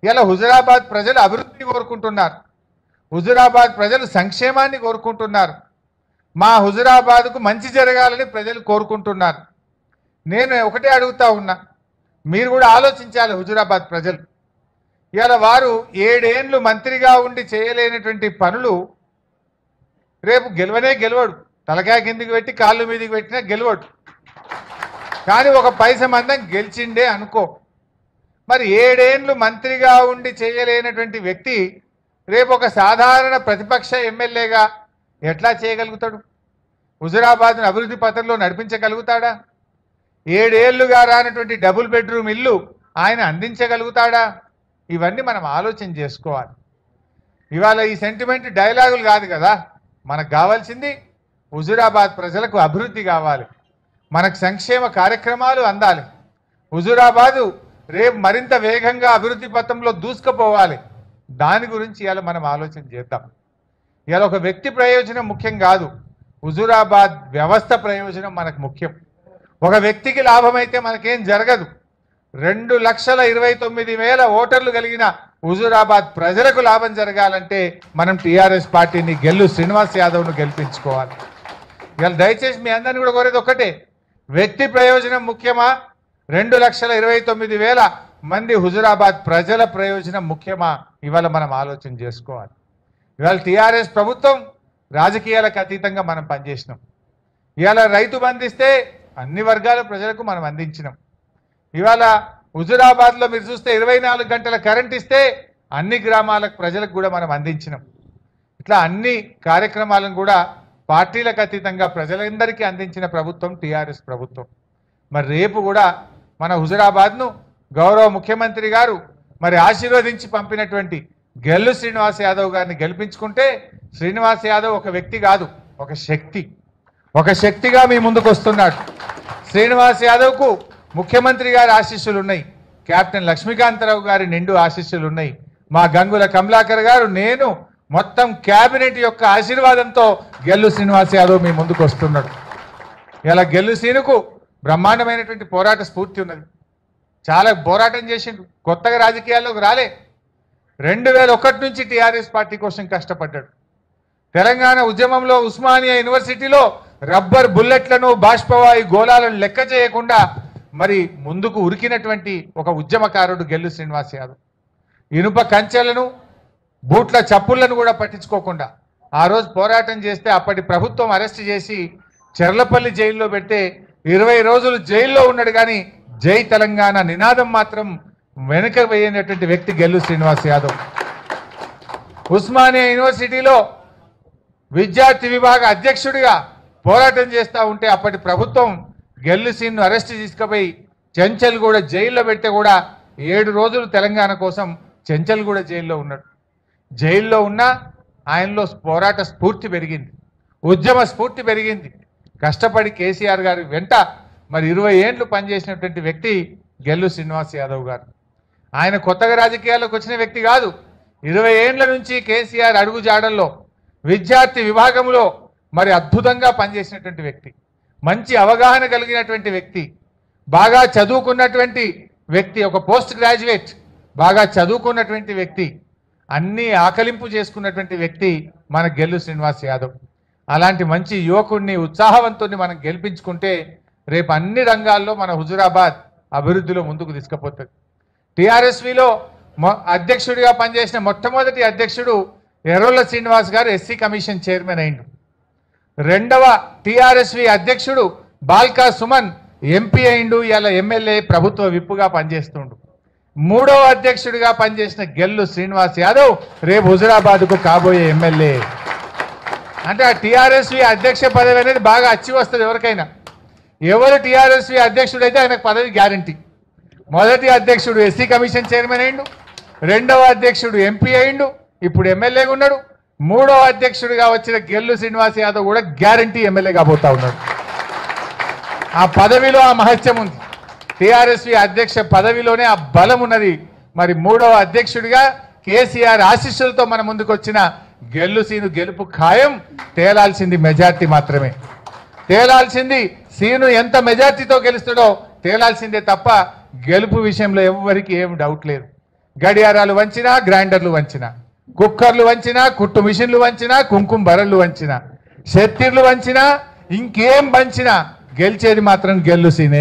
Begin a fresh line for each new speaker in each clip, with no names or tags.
ఇలా హుజురాబాద్ ప్రజలు అభివృద్ధిని కోరుకుంటున్నారు హుజురాబాద్ ప్రజలు సంక్షేమాన్ని కోరుకుంటున్నారు మా హుజురాబాద్కు మంచి జరగాలని ప్రజలు కోరుకుంటున్నారు నేను ఒకటే అడుగుతా ఉన్నా మీరు కూడా ఆలోచించాలి హుజురాబాద్ ప్రజలు ఇవాళ వారు ఏడేండ్లు మంత్రిగా ఉండి చేయలేనటువంటి పనులు రేపు గెలవనే గెలవడు తలకాయ కిందికి పెట్టి కాళ్ళు మీదకి పెట్టినా గెలవడు కానీ ఒక పైస మందం గెలిచిండే అనుకో మరి ఏడేండ్లు మంత్రిగా ఉండి చేయలేనటువంటి వ్యక్తి రేపు ఒక సాధారణ ప్రతిపక్ష ఎమ్మెల్యేగా ఎట్లా చేయగలుగుతాడు హుజురాబాద్ను అభివృద్ధి పథంలో నడిపించగలుగుతాడా ఏడేళ్లుగా రానటువంటి డబుల్ బెడ్రూమ్ ఇల్లు ఆయన అందించగలుగుతాడా ఇవన్నీ మనం ఆలోచన చేసుకోవాలి ఇవాళ ఈ సెంటిమెంట్ డైలాగులు కాదు కదా మనకు కావాల్సింది హుజురాబాద్ ప్రజలకు అభివృద్ధి కావాలి మనకు సంక్షేమ కార్యక్రమాలు అందాలి హుజురాబాదు రేపు మరింత వేగంగా అభివృద్ధి పథంలో దూసుకుపోవాలి దాని గురించి ఇవాళ మనం ఆలోచన చేద్దాం ఇవాళ ఒక వ్యక్తి ప్రయోజనం ముఖ్యం కాదు హుజురాబాద్ వ్యవస్థ ప్రయోజనం మనకు ముఖ్యం ఒక వ్యక్తికి లాభమైతే మనకేం జరగదు రెండు లక్షల ఇరవై తొమ్మిది వేల ఓటర్లు కలిగిన హుజురాబాద్ ప్రజలకు లాభం జరగాలంటే మనం టీఆర్ఎస్ పార్టీని గెల్లు శ్రీనివాస్ యాదవ్ను గెలిపించుకోవాలి ఇవాళ దయచేసి మీ అందరిని కూడా కోరేది ఒక్కటే వ్యక్తి ప్రయోజనం ముఖ్యమా రెండు లక్షల ఇరవై తొమ్మిది వేల మంది హుజురాబాద్ ప్రజల ప్రయోజనం ముఖ్యమా ఇవాళ మనం ఆలోచన చేసుకోవాలి ఇవాళ టీఆర్ఎస్ ప్రభుత్వం రాజకీయాలకు అతీతంగా మనం పనిచేసినాం ఇవాళ రైతు బంధిస్తే అన్ని వర్గాల ప్రజలకు మనం అందించినాం ఇవాళ హుజురాబాద్లో మీరు చూస్తే ఇరవై నాలుగు గంటల కరెంట్ ఇస్తే అన్ని గ్రామాలకు ప్రజలకు కూడా మనం అందించినాం ఇట్లా అన్ని కార్యక్రమాలను కూడా పార్టీలకు అతీతంగా ప్రజలందరికీ అందించిన ప్రభుత్వం టీఆర్ఎస్ ప్రభుత్వం మరి రేపు కూడా మన హుజురాబాద్ను గౌరవ ముఖ్యమంత్రి గారు మరి ఆశీర్వదించి పంపినటువంటి గెల్లు శ్రీనివాస్ యాదవ్ గారిని గెలిపించుకుంటే శ్రీనివాస్ యాదవ్ ఒక వ్యక్తి కాదు ఒక శక్తి ఒక శక్తిగా మీ ముందుకు వస్తున్నాడు శ్రీనివాస్ యాదవ్కు ముఖ్యమంత్రి గారి ఆశీస్సులు ఉన్నాయి కెప్టెన్ లక్ష్మీకాంతరావు గారి నిండు ఆశీస్సులు ఉన్నాయి మా గంగుల కమలాకర్ గారు నేను మొత్తం కేబినెట్ యొక్క ఆశీర్వాదంతో గెల్లు శ్రీనివాస్ యాదవ్ మీ ముందుకు వస్తున్నాడు ఇలా గెల్లు సీనుకు బ్రహ్మాండమైనటువంటి పోరాట స్ఫూర్తి ఉన్నది చాలా పోరాటం చేసిండు కొత్తగా రాజకీయాల్లోకి రాలే రెండు వేల ఒకటి నుంచి టీఆర్ఎస్ పార్టీ కోసం కష్టపడ్డాడు తెలంగాణ ఉద్యమంలో ఉస్మానియా యూనివర్సిటీలో రబ్బర్ బుల్లెట్లను బాష్పవాయు గోళాలను లెక్క చేయకుండా మరి ముందుకు ఉరికినటువంటి ఒక ఉద్యమకారుడు గెల్లు శ్రీనివాస్ యాదవ్ ఇనుప కంచెలను బూట్ల చప్పుళ్లను కూడా పట్టించుకోకుండా ఆ రోజు పోరాటం చేస్తే అప్పటి ప్రభుత్వం అరెస్ట్ చేసి చెర్లపల్లి జైల్లో పెడితే ఇరవై రోజులు జైల్లో ఉన్నాడు కానీ జై తెలంగాణ నినాదం మాత్రం వెనుక వేయనటువంటి వ్యక్తి గెల్లు శ్రీనివాస్ యాదవ్ ఉస్మానియా యూనివర్సిటీలో విద్యార్థి విభాగ అధ్యక్షుడిగా పోరాటం చేస్తూ ఉంటే అప్పటి ప్రభుత్వం గెల్లు సీన్ను అరెస్ట్ తీసుకుపోయి చెంచల్ కూడా జైల్లో పెడితే కూడా ఏడు రోజులు తెలంగాణ కోసం చెంచల్ కూడా జైల్లో ఉన్నాడు జైల్లో ఉన్నా ఆయనలో పోరాట స్ఫూర్తి పెరిగింది ఉద్యమ స్ఫూర్తి పెరిగింది కష్టపడి కేసీఆర్ గారి వెంట మరి ఇరవై ఏండ్లు పనిచేసినటువంటి వ్యక్తి గెల్లు శ్రీనివాస్ యాదవ్ గారు ఆయన కొత్తగా రాజకీయాల్లోకి వచ్చిన వ్యక్తి కాదు ఇరవై ఏండ్ల నుంచి కేసీఆర్ అడుగు జాడల్లో విద్యార్థి విభాగంలో మరి అద్భుతంగా పనిచేసినటువంటి వ్యక్తి మంచి అవగాహన కలిగినటువంటి వ్యక్తి బాగా చదువుకున్నటువంటి వ్యక్తి ఒక పోస్ట్ గ్రాడ్యుయేట్ బాగా చదువుకున్నటువంటి వ్యక్తి అన్నీ ఆకలింపు చేసుకున్నటువంటి వ్యక్తి మన గెల్లు శ్రీనివాస్ యాదవ్ అలాంటి మంచి యువకుడిని ఉత్సాహవంతుడిని మనం గెలిపించుకుంటే రేపు అన్ని రంగాల్లో మన హుజురాబాద్ అభివృద్ధిలో ముందుకు తీసుకుపోతుంది టీఆర్ఎస్విలో మొ అధ్యక్షుడిగా పనిచేసిన మొట్టమొదటి అధ్యక్షుడు ఎర్రొల్ల శ్రీనివాస్ గారు ఎస్సీ కమిషన్ చైర్మన్ అయిండు రెండవ టీఆర్ఎస్వి అధ్యక్షుడు బాల్కా సుమన్ ఎంపీ అయిండు ఇలా ఎమ్మెల్యే ప్రభుత్వ విప్పుగా పనిచేస్తుండు మూడవ అధ్యక్షుడిగా పనిచేసిన గెల్లు శ్రీనివాస్ యాదవ్ రేపు హుజురాబాద్కు కాబోయే ఎమ్మెల్యే అంటే ఆ టీఆర్ఎస్వి అధ్యక్ష పదవి అనేది బాగా అచ్చి వస్తుంది ఎవరికైనా ఎవరు టీఆర్ఎస్వి అధ్యక్షుడైతే ఆయనకు పదవి గ్యారంటీ మొదటి అధ్యక్షుడు ఎస్సీ కమిషన్ చైర్మన్ అయిండు రెండవ అధ్యక్షుడు ఎంపీ అయిండు ఇప్పుడు ఎమ్మెల్యేగా ఉన్నాడు మూడవ అధ్యక్షుడిగా వచ్చిన గెల్లు శ్రీనివాస్ యాదవ్ కూడా గ్యారంటీ ఎమ్మెల్యే కాబోతా ఉన్నాడు ఆ పదవిలో ఆ మహత్యం ఉంది టీఆర్ఎస్వి అధ్యక్ష పదవిలోనే ఆ బలం ఉన్నది మరి మూడవ అధ్యక్షుడిగా కేసీఆర్ ఆశీస్సులతో మన ముందుకు వచ్చిన గెల్లు సీను గెలుపు ఖాయం తేలాల్సింది మెజార్టీ మాత్రమే తేలాల్సింది సీను ఎంత మెజార్టీతో గెలుస్తాడో తేలాల్సిందే తప్ప గెలుపు విషయంలో ఎవరికి ఏం డౌట్ లేదు గడియారాలు వంచినా గ్రైండర్లు వంచినా కుక్కర్లు వంచినా కుట్టు మిషన్లు వంచినా కుంకుమ బరళ్ళు వంచినా శత్తిర్లు వంచినా ఇంకేం వంచినా గెలిచేది మాత్రం గెల్లుసీనే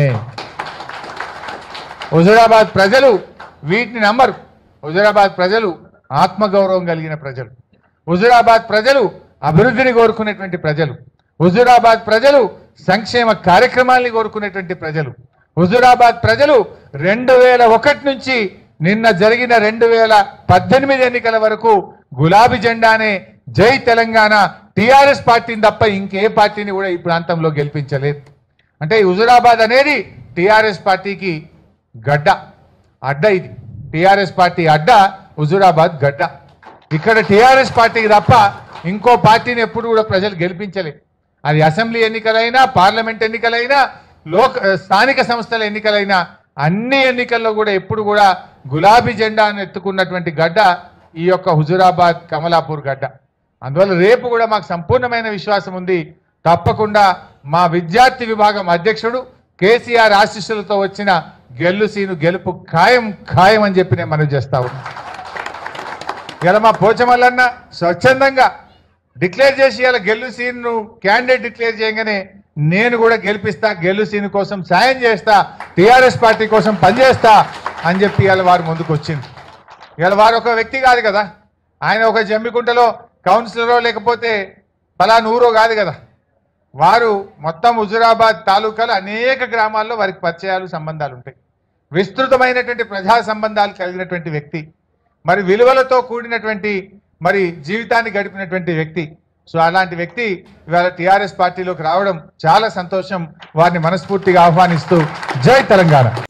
హుజురాబాద్ ప్రజలు వీటిని నమ్మరు హుజురాబాద్ ప్రజలు ఆత్మగౌరవం కలిగిన ప్రజలు హుజురాబాద్ ప్రజలు అభివృద్ధిని కోరుకునేటువంటి ప్రజలు హుజురాబాద్ ప్రజలు సంక్షేమ కార్యక్రమాల్ని కోరుకునేటువంటి ప్రజలు హుజురాబాద్ ప్రజలు రెండు వేల ఒకటి నుంచి నిన్న జరిగిన రెండు వేల పద్దెనిమిది ఎన్నికల వరకు గులాబీ జెండానే జై తెలంగాణ టిఆర్ఎస్ పార్టీని తప్ప ఇంకే పార్టీని కూడా ఈ ప్రాంతంలో గెలిపించలేదు అంటే ఈ హుజురాబాద్ అనేది టిఆర్ఎస్ పార్టీకి గడ్డ అడ్డ ఇది టిఆర్ఎస్ పార్టీ అడ్డ హుజురాబాద్ గడ్డ ఇక్కడ టిఆర్ఎస్ పార్టీకి తప్ప ఇంకో పార్టీని ఎప్పుడు కూడా ప్రజలు గెలిపించలేదు అది అసెంబ్లీ ఎన్నికలైనా పార్లమెంట్ ఎన్నికలైనా లోక స్థానిక సంస్థల ఎన్నికలైనా అన్ని ఎన్నికల్లో కూడా ఎప్పుడు కూడా గులాబీ జెండాను ఎత్తుకున్నటువంటి గడ్డ ఈ యొక్క హుజురాబాద్ కమలాపూర్ గడ్డ అందువల్ల రేపు కూడా మాకు సంపూర్ణమైన విశ్వాసం ఉంది తప్పకుండా మా విద్యార్థి విభాగం అధ్యక్షుడు కేసీఆర్ ఆశీస్సులతో వచ్చిన గెల్లు సీను గెలుపు ఖాయం ఖాయం అని చెప్పి నేను మనవి చేస్తా ఉన్నా ఇలా మా పోచమల్లన్న స్వచ్ఛందంగా డిక్లేర్ చేసి ఇలా గెల్లు సీన్ను క్యాండిడేట్ డిక్లేర్ చేయగానే నేను కూడా గెలిపిస్తా గెల్లు సీన్ కోసం సాయం చేస్తా టీఆర్ఎస్ పార్టీ కోసం పనిచేస్తా అని చెప్పి ఇలా వారు ముందుకు వచ్చింది ఇలా వారు ఒక వ్యక్తి కాదు కదా ఆయన ఒక జమ్మికుంటలో కౌన్సిలరో లేకపోతే పలానా ఊరో కాదు కదా వారు మొత్తం హుజురాబాద్ తాలూకాలో అనేక గ్రామాల్లో వారికి పరిచయాలు సంబంధాలు ఉంటాయి విస్తృతమైనటువంటి ప్రజా సంబంధాలు కలిగినటువంటి వ్యక్తి మరి విలువలతో కూడినటువంటి మరి జీవితాన్ని గడిపినటువంటి వ్యక్తి సో అలాంటి వ్యక్తి ఇవాళ టిఆర్ఎస్ పార్టీలోకి రావడం చాలా సంతోషం వారిని మనస్ఫూర్తిగా ఆహ్వానిస్తూ జై తెలంగాణ